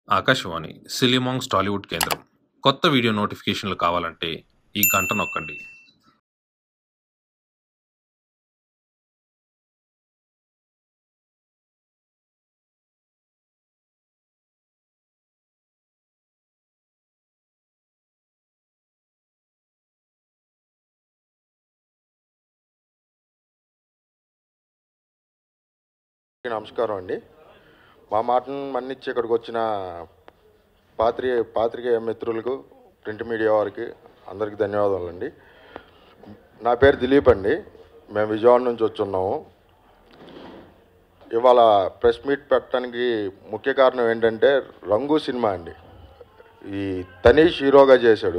ఆకాశవాణి సిలిమాంగ్స్ టాలీవుడ్ కేంద్రం కొత్త వీడియో నోటిఫికేషన్లు కావాలంటే ఈ గంట నొక్కండి నమస్కారం అండి మా మాటను మన్నిచ్చి ఇక్కడికి వచ్చిన పాత్రి పాత్రికేయ మిత్రులకు ప్రింట్ మీడియా వారికి అందరికీ ధన్యవాదాలు అండి నా పేరు దిలీప్ అండి మేము విజయవాడ నుంచి వచ్చున్నాము ఇవాళ ప్రెస్ మీట్ పెట్టడానికి ముఖ్య కారణం ఏంటంటే రంగు సినిమా అండి ఈ తనీష్ హీరోగా చేశాడు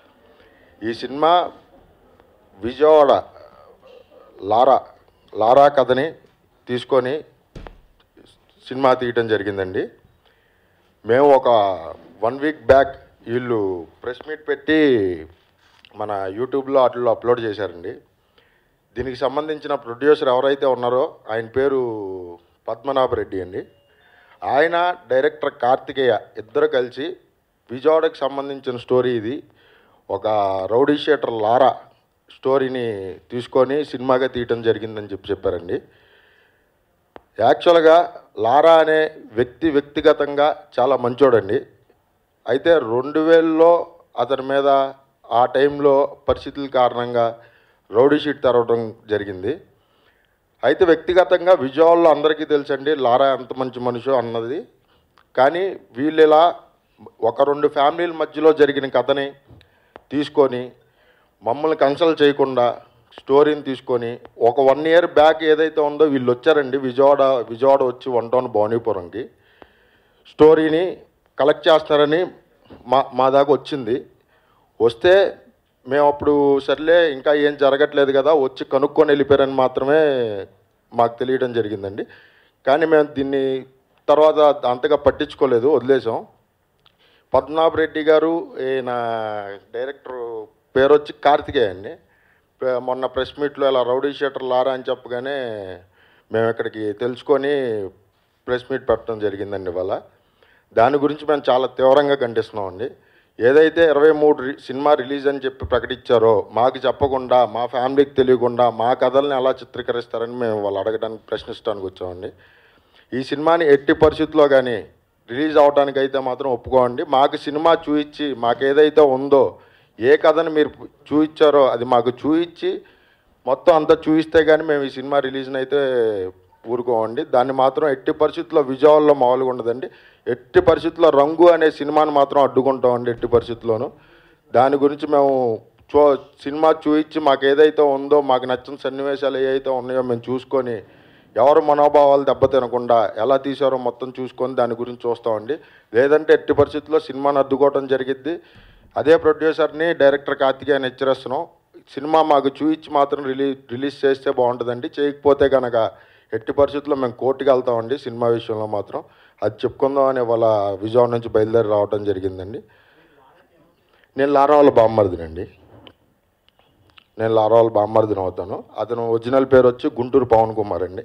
ఈ సినిమా విజయవాడ లారా లారా కథని తీసుకొని సినిమా తీయటం జరిగిందండి మేము ఒక వన్ వీక్ బ్యాక్ వీళ్ళు ప్రెస్ మీట్ పెట్టి మన యూట్యూబ్లో వాటిల్లో అప్లోడ్ చేశారండి దీనికి సంబంధించిన ప్రొడ్యూసర్ ఎవరైతే ఉన్నారో ఆయన పేరు పద్మనాభ రెడ్డి అండి ఆయన డైరెక్టర్ కార్తికేయ ఇద్దరు కలిసి విజయవాడకు సంబంధించిన స్టోరీ ఇది ఒక రౌడీ షీటర్ లారా స్టోరీని తీసుకొని సినిమాగా తీయటం జరిగిందని చెప్పి చెప్పారండి యాక్చువల్గా లారా అనే వ్యక్తి వ్యక్తిగతంగా చాలా మంచోడండి అయితే రెండు వేలలో అతని మీద ఆ టైంలో పరిస్థితుల కారణంగా రౌడీ షీట్ తెరవడం జరిగింది అయితే వ్యక్తిగతంగా విజయవాడలో అందరికీ తెలుసండి లారా ఎంత మంచి మనిషో అన్నది కానీ వీళ్ళు ఇలా ఒక రెండు ఫ్యామిలీల మధ్యలో జరిగిన కథని తీసుకొని మమ్మల్ని కన్సల్ట్ చేయకుండా స్టోరీని తీసుకొని ఒక వన్ ఇయర్ బ్యాక్ ఏదైతే ఉందో వీళ్ళు వచ్చారండి విజయవాడ విజయవాడ వచ్చి వన్ టౌన్ భవానీపురంకి స్టోరీని కలెక్ట్ చేస్తున్నారని మా మా దాకా వచ్చింది వస్తే మేము అప్పుడు సర్లే ఇంకా ఏం జరగట్లేదు కదా వచ్చి కనుక్కొని వెళ్ళిపోయారని మాత్రమే మాకు తెలియడం జరిగిందండి కానీ మేము దీన్ని తర్వాత అంతగా పట్టించుకోలేదు వదిలేసాం పద్మనాభ రెడ్డి గారు ఈయన డైరెక్టర్ పేరు వచ్చి కార్తికేయ అండి పే- మొన్న ప్రెస్ మీట్లో ఇలా రౌడీ షీటర్ లారా అని చెప్పగానే మేము ఇక్కడికి తెలుసుకొని ప్రెస్ మీట్ పెట్టడం జరిగిందండి ఇవాళ దాని గురించి మేము చాలా తీవ్రంగా ఖండిస్తున్నామండి ఏదైతే ఇరవై మూడు రి- సినిమా రిలీజ్ అని చెప్పి ప్రకటించారో మాకు చెప్పకుండా మా ఫ్యామిలీకి తెలియకుండా మా కథల్ని ఎలా చిత్రీకరిస్తారని మేము వాళ్ళు అడగడానికి ప్రశ్నించడానికి వచ్చామండి ఈ సినిమాని ఎట్టి పరిస్థితుల్లో కానీ రిలీజ్ అవడానికి అయితే మాత్రం ఒప్పుకోండి మాకు సినిమా చూయించి మాకు ఏదైతే ఉందో ఏ కథను మీరు చూయించారో అది మాకు చూయించి మొత్తం అంతా చూయిస్తే కానీ మేము ఈ సినిమా రిలీజ్ని అయితే ఊరుకోమండి దాన్ని మాత్రం ఎట్టి పరిస్థితుల్లో విజయవాడలో మామూలుగా ఉండదండి ఎట్టి పరిస్థితుల్లో రంగు అనే సినిమాని మాత్రం అడ్డుకుంటామండి ఎట్టి పరిస్థితుల్లోనూ దాని గురించి మేము చూ సినిమా చూయించి మాకు ఏదైతే ఉందో మాకు నచ్చిన సన్నివేశాలు ఏవైతే ఉన్నాయో మేము చూసుకొని ఎవరు మనోభావాలు దెబ్బతినకుండా ఎలా తీశారో మొత్తం చూసుకొని దాని గురించి చూస్తామండి లేదంటే ఎట్టి పరిస్థితుల్లో సినిమాని అడ్డుకోవడం జరిగిద్ది అదే ప్రొడ్యూసర్ని డైరెక్టర్ కార్తికేయని హెచ్చరిస్తున్నాం సినిమా మాకు చూయించి మాత్రం రిలీజ్ రిలీజ్ చేస్తే బాగుంటుందండి చేయకపోతే కనుక ఎట్టి పరిస్థితుల్లో మేము కోర్టుకి వెళ్తామండి సినిమా విషయంలో మాత్రం అది చెప్పుకుందామని వాళ్ళ విజయవాడ నుంచి బయలుదేరి రావడం జరిగిందండి నేను లారావాళ్ళ బామ్మర్దినండి నేను లారావాళ్ళ బామ్మర్దిని అవుతాను అతను ఒరిజినల్ పేరు వచ్చి గుంటూరు పవన్ కుమార్ అండి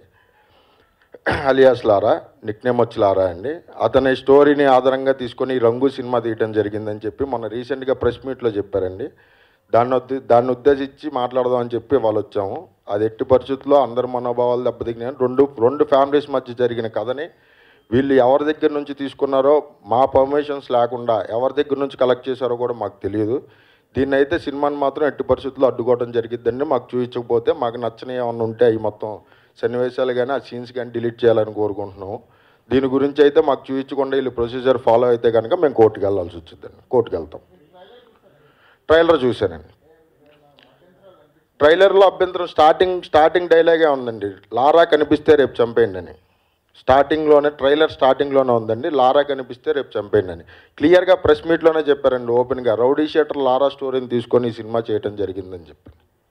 అలియాస్ లారా నిక్నేమ్ వచ్చి లారా అండి అతని స్టోరీని ఆధారంగా తీసుకొని ఈ రంగు సినిమా తీయడం జరిగిందని చెప్పి మొన్న రీసెంట్గా ప్రెస్ మీట్లో చెప్పారండి దాన్ని ఉద్దే దాన్ని ఉద్దేశించి మాట్లాడదామని చెప్పి వాళ్ళు వచ్చాము అది ఎట్టి పరిస్థితుల్లో అందరి మనోభావాలు దెబ్బతిన్నాయి రెండు రెండు ఫ్యామిలీస్ మధ్య జరిగిన కథని వీళ్ళు ఎవరి దగ్గర నుంచి తీసుకున్నారో మా పర్మిషన్స్ లేకుండా ఎవరి దగ్గర నుంచి కలెక్ట్ చేశారో కూడా మాకు తెలియదు దీన్ని అయితే సినిమాని మాత్రం ఎట్టి పరిస్థితుల్లో అడ్డుకోవడం జరిగిద్దండి మాకు చూపించకపోతే మాకు నచ్చని ఏమన్నా ఉంటే అవి మొత్తం సన్నివేశాలు కానీ ఆ సీన్స్ కానీ డిలీట్ చేయాలని కోరుకుంటున్నాము దీని గురించి అయితే మాకు చూపించకుండా వీళ్ళు ప్రొసీజర్ ఫాలో అయితే కనుక మేము కోర్టుకు వెళ్ళాల్సి వచ్చిందండి కోర్టుకు వెళ్తాం ట్రైలర్ చూశానండి ట్రైలర్లో అభ్యంతరం స్టార్టింగ్ స్టార్టింగ్ డైలాగే ఉందండి లారా కనిపిస్తే రేపు చంపేయండి అని స్టార్టింగ్లోనే ట్రైలర్ స్టార్టింగ్లోనే ఉందండి లారా కనిపిస్తే రేపు చంపేయండి అని క్లియర్గా ప్రెస్ మీట్లోనే చెప్పారండి ఓపెన్గా రౌడీ షీటర్ లారా స్టోరీని తీసుకొని ఈ సినిమా చేయడం జరిగిందని చెప్పి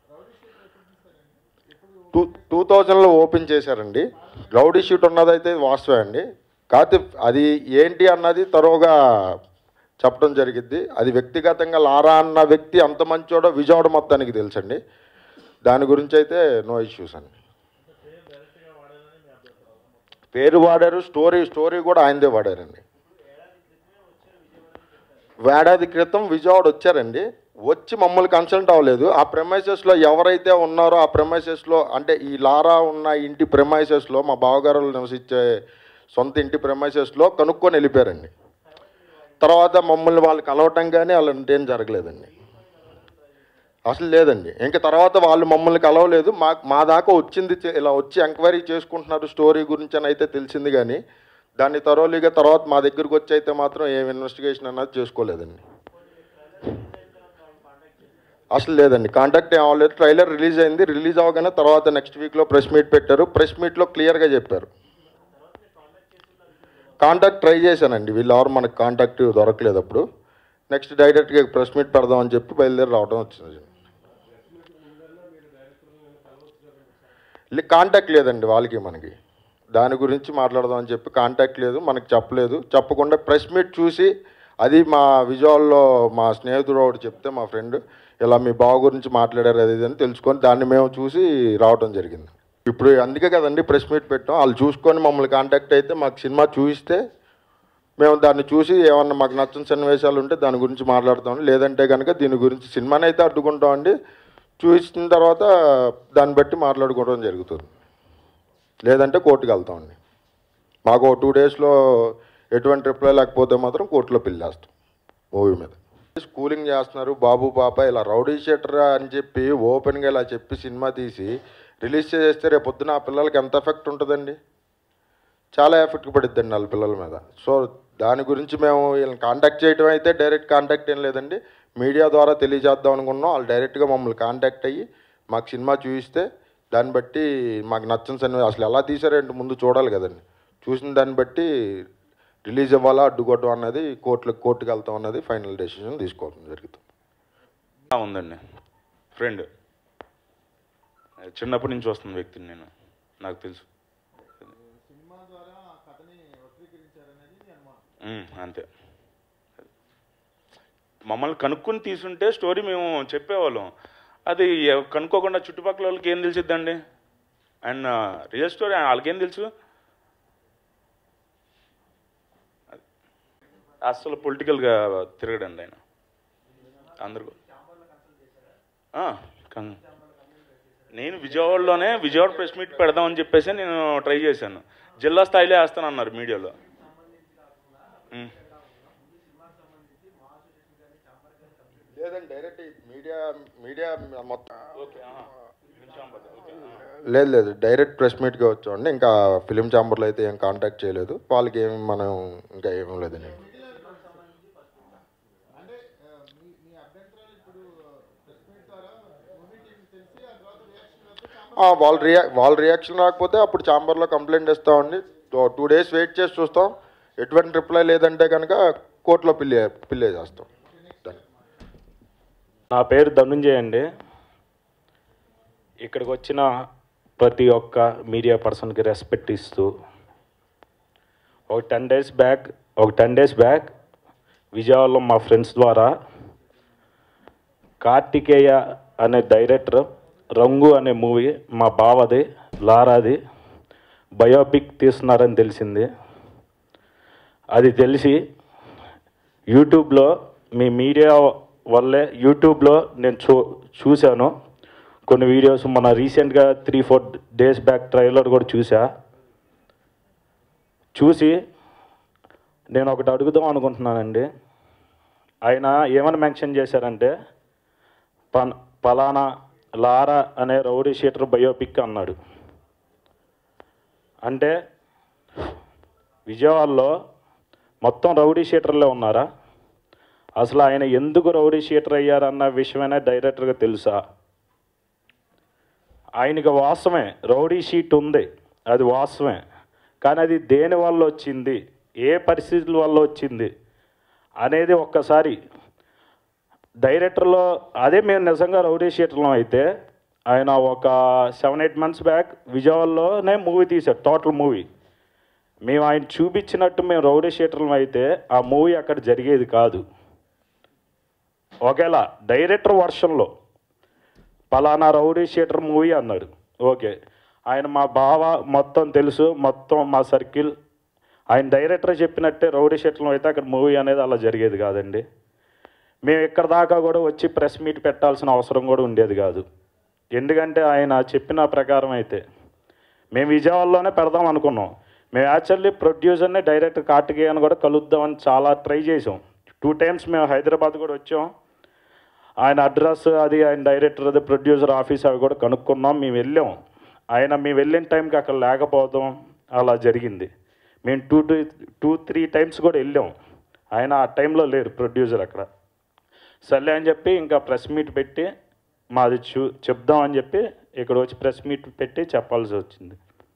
టూ టూ థౌజండ్లో ఓపెన్ చేశారండి రౌడీ షీట్ ఉన్నదైతే వాస్తవే అండి కాకపోతే అది ఏంటి అన్నది తరువుగా చెప్పడం జరిగిద్ది అది వ్యక్తిగతంగా లారా అన్న వ్యక్తి అంత మంచోడో విజయవాడ మొత్తానికి తెలుసండి దాని గురించి అయితే నో ఇష్యూస్ అండి పేరు వాడారు స్టోరీ స్టోరీ కూడా ఆయనదే వాడారండి ఏడాది క్రితం విజయవాడ వచ్చారండి వచ్చి మమ్మల్ని కన్సల్ట్ అవ్వలేదు ఆ ప్రెమైసెస్లో ఎవరైతే ఉన్నారో ఆ ప్రెమైసెస్లో అంటే ఈ లారా ఉన్న ఇంటి ప్రెమైసెస్లో మా బావగారు నివసించే సొంత ఇంటి ప్రెమైసెస్లో కనుక్కొని వెళ్ళిపోయారండి తర్వాత మమ్మల్ని వాళ్ళు కలవటం కానీ అలాంటి ఏం జరగలేదండి అసలు లేదండి ఇంకా తర్వాత వాళ్ళు మమ్మల్ని కలవలేదు మా మా దాకా వచ్చింది చే- ఇలా వచ్చి ఎంక్వైరీ చేసుకుంటున్నారు స్టోరీ గురించి అని అయితే తెలిసింది కానీ దాన్ని తరోలీగా తర్వాత మా దగ్గరికి వచ్చి అయితే మాత్రం ఏం ఇన్వెస్టిగేషన్ అన్నది చేసుకోలేదండి అసలు లేదండి కాంటాక్ట్ ఏం అవ్వలేదు ట్రైలర్ రిలీజ్ అయింది రిలీజ్ అవ్వగానే తర్వాత నెక్స్ట్ వీక్లో ప్రెస్ మీట్ పెట్టారు ప్రెస్ మీట్లో క్లియర్గా చెప్పారు కాంటాక్ట్ ట్రై చేశానండి వీళ్ళు ఎవరు మనకు కాంటాక్ట్ దొరకలేదు అప్పుడు నెక్స్ట్ డైరెక్ట్గా ప్రెస్ మీట్ పెడదామని చెప్పి బయలుదేరి రావడం వచ్చింది లే- కాంటాక్ట్ లేదండి వాళ్ళకి మనకి దాని గురించి మాట్లాడదామని చెప్పి కాంటాక్ట్ లేదు మనకి చెప్పలేదు చెప్పకుండా ప్రెస్ మీట్ చూసి అది మా విజువల్లో మా స్నేహితుడు ఒకటి చెప్తే మా ఫ్రెండ్ ఇలా మీ బావ గురించి మాట్లాడారు అది ఇది అని తెలుసుకొని దాన్ని మేము చూసి రావడం జరిగింది ఇప్పుడు అందుకే కదండి ప్రెస్ మీట్ పెట్టాం వాళ్ళు చూసుకొని మమ్మల్ని కాంటాక్ట్ అయితే మాకు సినిమా చూపిస్తే మేము దాన్ని చూసి ఏమన్నా మాకు నచ్చని సన్నివేశాలు ఉంటే దాని గురించి మాట్లాడతాం లేదంటే కనుక దీని గురించి సినిమాని అయితే అడ్డుకుంటామండి చూసిన తర్వాత దాన్ని బట్టి మాట్లాడుకోవడం జరుగుతుంది లేదంటే కోర్టుకి వెళ్తామండి మాకు టూ డేస్లో ఎటువంటి రిప్లై లేకపోతే మాత్రం కోర్టులో పిల్లేస్తాం మూవీ మీద స్కూలింగ్ చేస్తున్నారు బాబు పాప ఇలా రౌడీ షీటర్ అని చెప్పి ఓపెన్గా ఇలా చెప్పి సినిమా తీసి రిలీజ్ చేస్తే రేపు పొద్దున ఆ పిల్లలకి ఎంత ఎఫెక్ట్ ఉంటుందండి చాలా ఎఫెక్ట్ పడుద్దండి వాళ్ళ పిల్లల మీద సో దాని గురించి మేము వీళ్ళని కాంటాక్ట్ చేయడం అయితే డైరెక్ట్ కాంటాక్ట్ ఏం లేదండి మీడియా ద్వారా తెలియజేద్దాం అనుకున్నాం వాళ్ళు డైరెక్ట్గా మమ్మల్ని కాంటాక్ట్ అయ్యి మాకు సినిమా చూపిస్తే దాన్ని బట్టి మాకు నచ్చని సన్నివేశం అసలు ఎలా తీసారంటే ముందు చూడాలి కదండి చూసిన దాన్ని బట్టి రిలీజ్ ఇవ్వాలా అడ్డుకోవడం అన్నది కోర్టులకు కోర్టుకు వెళ్తాం అన్నది ఫైనల్ డెసిషన్ తీసుకోవడం జరుగుతుంది ఆ, ఉందండి ఫ్రెండ్ చిన్నప్పటి నుంచి వస్తున్న వ్యక్తిని నేను నాకు తెలుసు ఉమ్, అంతే మమ్మల్ని కనుక్కొని తీసుంటే స్టోరీ మేము చెప్పేవాళ్ళం అది ఎవ- కనుక్కోకుండా చుట్టుపక్కల వాళ్ళకి ఏం తెలిసిద్దండి అండ్ రియల్ స్టోరీ వాళ్ళకేం తెలుసు అస్సలు పొలిటికల్గా తిరగడండి ఆయన అందరు ఆ, కన్- నేను విజయవాడలోనే విజయవాడ ప్రెస్ మీట్ పెడదామని చెప్పేసి నేను ట్రై చేశాను జిల్లా స్థాయిలో వేస్తానన్నారు మీడియాలో ఉమ్. లేదండి డైరెక్ట్ మీడియా మీడియా మొత్తం ఓకే ఆహా. నిజామాబాద్, ఓకే, ఆహా. లేదు లేదు డైరెక్ట్ ప్రెస్ మీట్గా వచ్చామండి ఇంకా ఫిలిం ఛాంబర్లో అయితే ఏం కాంటాక్ట్ చేయలేదు వాళ్ళకి ఏం మనం ఇంకా ఏమీ లేదండి ఆ, వాళ్ళ రియా వాళ్ళ రియాక్షన్ రాకపోతే అప్పుడు ఛాంబర్లో కంప్లైంట్ ఇస్తామండి టూ డేస్ వెయిట్ చేసి చూస్తాం ఎటువంటి రిప్లై లేదంటే కనుక కోర్టులో పిల్లే పిల్లే చేస్తాం Done. నా పేరు ధనుంజయ్ అండి ఇక్కడికి వచ్చిన ప్రతి ఒక్క మీడియా పర్సన్కి రెస్పెక్ట్ ఇస్తూ ఒక టెన్ డేస్ బ్యాక్ ఒక టెన్ డేస్ బ్యాక్ విజయవాడలో మా ఫ్రెండ్స్ ద్వారా కార్తికేయ అనే డైరెక్టర్ రంగు అనే మూవీ మా బావది లారాది బయోపిక్ తీస్తున్నారని తెలిసింది అది తెలిసి యూట్యూబ్లో మీ మీడియా వల్లే యూట్యూబ్లో నేను చూ చూశాను కొన్ని వీడియోస్ మన రీసెంట్గా three four days back trailer కూడా చూసా చూసి నేను ఒకటి అడుగుదాం అనుకుంటున్నానండి ఆయన ఏమని మెన్షన్ చేశారంటే పన్ పలానా లారా అనే రౌడీ షీటర్ బయోపిక్ అన్నాడు అంటే విజయవాడలో మొత్తం రౌడీ షీటర్లే ఉన్నారా అసలు ఆయన ఎందుకు రౌడీ షీటర్ అయ్యారన్న విషయమైనా డైరెక్టర్గా తెలుసా ఆయనకి వాస్తవమే రౌడీ షీట్ ఉంది అది వాస్తవమే కానీ అది దేని వల్ల వచ్చింది ఏ పరిస్థితుల వల్ల వచ్చింది అనేది ఒక్కసారి డైరెక్టర్లో అదే మేము నిజంగా రౌడీ షీటర్లో అయితే ఆయన ఒక సెవెన్ ఎయిట్ మంత్స్ బ్యాక్ విజయవాడలోనే మూవీ తీశారు టోటల్ మూవీ మేము ఆయన చూపించినట్టు మేము రౌడీ షీటర్లం అయితే ఆ మూవీ అక్కడ జరిగేది కాదు ఒకవేళ డైరెక్టర్ వర్షన్లో పలానా రౌడీ షీటర్ మూవీ అన్నాడు ఓకే ఆయన మా బావ మొత్తం తెలుసు మొత్తం మా సర్కిల్ ఆయన డైరెక్టర్ చెప్పినట్టే రౌడీ షీటర్లో అయితే అక్కడ మూవీ అనేది అలా జరిగేది కాదండి మేము ఇక్కడ దాకా కూడా వచ్చి ప్రెస్ మీట్ పెట్టాల్సిన అవసరం కూడా ఉండేది కాదు ఎందుకంటే ఆయన చెప్పిన ప్రకారం అయితే మేము విజయవాడలోనే పెడదాం అనుకున్నాం మేము యాక్చువల్లీ ప్రొడ్యూసర్ని డైరెక్ట్ కార్తికేయన్ కూడా కలుద్దామని చాలా ట్రై చేసాం టూ టైమ్స్ మేము హైదరాబాద్ కూడా వచ్చాం ఆయన అడ్రస్ అది ఆయన డైరెక్టర్ అది ప్రొడ్యూసర్ ఆఫీస్ అవి కూడా కనుక్కున్నాం మేము వెళ్ళాం ఆయన మేము వెళ్ళిన టైంకి అక్కడ లేకపోవడం అలా జరిగింది మేము two two two three times కూడా వెళ్ళాం ఆయన ఆ టైంలో లేరు ప్రొడ్యూసర్ అక్కడ సర్లే అని చెప్పి ఇంకా ప్రెస్ మీట్ పెట్టి మాది చూ చెప్దామని చెప్పి ఇక్కడ వచ్చి ప్రెస్ మీట్ పెట్టి చెప్పాల్సి వచ్చింది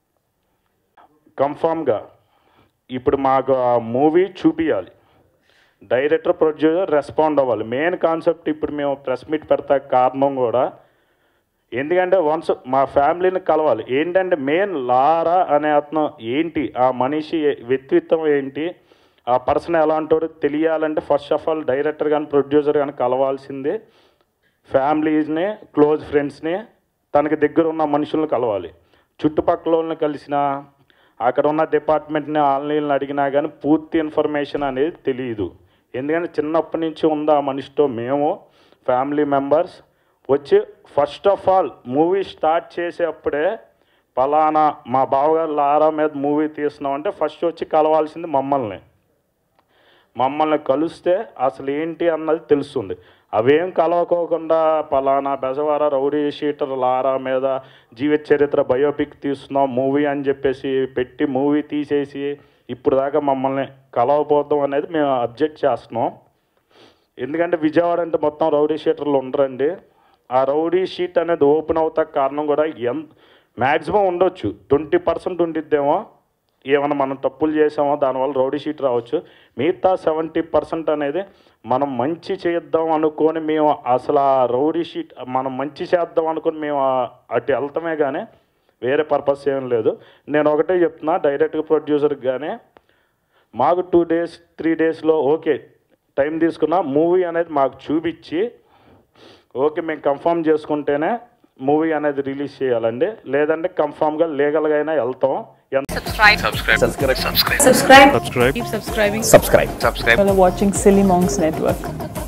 కన్ఫామ్గా ఇప్పుడు మాకు ఆ మూవీ చూపించాలి డైరెక్టర్ ప్రొడ్యూసర్ రెస్పాండ్ అవ్వాలి మెయిన్ కాన్సెప్ట్ ఇప్పుడు మేము ప్రెస్ మీట్ పెడతా కారణం కూడా ఎందుకంటే వన్స్ మా ఫ్యామిలీని కలవాలి ఏంటంటే మెయిన్ లారా అనే అతను ఏంటి ఆ మనిషి వ్యక్తిత్వం ఏంటి ఆ పర్సన్ ఎలాంటోడో తెలియాలంటే ఫస్ట్ ఆఫ్ ఆల్ డైరెక్టర్ కానీ ప్రొడ్యూసర్ కానీ కలవాల్సిందే ఫ్యామిలీస్ని క్లోజ్ ఫ్రెండ్స్ని తనకి దగ్గర ఉన్న మనుషులను కలవాలి చుట్టుపక్కల వాళ్ళని కలిసిన అక్కడ ఉన్న డిపార్ట్మెంట్ని ఆన్లైన్లో అడిగినా కానీ పూర్తి ఇన్ఫర్మేషన్ అనేది తెలియదు ఎందుకంటే చిన్నప్పటి నుంచి ఉంది ఆ మనిషితో మేము ఫ్యామిలీ మెంబర్స్ వచ్చి first of all movie start చేసేప్పుడే పలానా మా బావగారు లారా మీద మూవీ తీస్తున్నాం అంటే ఫస్ట్ వచ్చి కలవాల్సింది మమ్మల్ని మమ్మల్ని కలిస్తే అసలు ఏంటి అన్నది తెలుస్తుంది అవేం కలవకోకుండా పలానా బెజవార రౌడీ షీటర్ లారా మీద జీవిత చరిత్ర బయోపిక్ తీస్తున్నాం మూవీ అని చెప్పేసి పెట్టి మూవీ తీసేసి ఇప్పుడు దాకా మమ్మల్ని కలవపోతాం అనేది మేము అబ్జెక్ట్ చేస్తున్నాం ఎందుకంటే విజయవాడ అంటే మొత్తం రౌడీ షీటర్లు ఉండరండి ఆ రౌడీ షీట్ అనేది ఓపెన్ అవుతా కారణం కూడా ఎన్ మ్యాక్సిమం ఉండొచ్చు ట్వంటీ పర్సెంట్ ఉండిద్దేమో ఏమైనా మనం తప్పులు చేసామో దానివల్ల రౌడీ షీట్ రావచ్చు మిగతా సెవెంటీ పర్సెంట్ అనేది మనం మంచి చేద్దాం అనుకొని మేము అసలు ఆ రౌడీ షీట్ మనం మంచి చేద్దాం అనుకొని మేము ఆ- అటు వెళ్తామే కానీ వేరే పర్పస్ ఏం లేదు నేను ఒకటే చెప్తున్నా డైరెక్ట్గా ప్రొడ్యూసర్కి కానీ మాకు టూ డేస్ త్రీ డేస్లో ఓకే టైం తీసుకున్న మూవీ అనేది మాకు చూపించి ఓకే మేము కన్ఫర్మ్ చేసుకుంటేనే మూవీ అనేది రిలీజ్ చేయాలండి లేదంటే కన్ఫామ్గా లీగల్గా అయినా వెళ్తాం ఎంత subscribe subscribe subscribe subscribe subscribe keep subscribing subscribe subscribe while watching silly monks network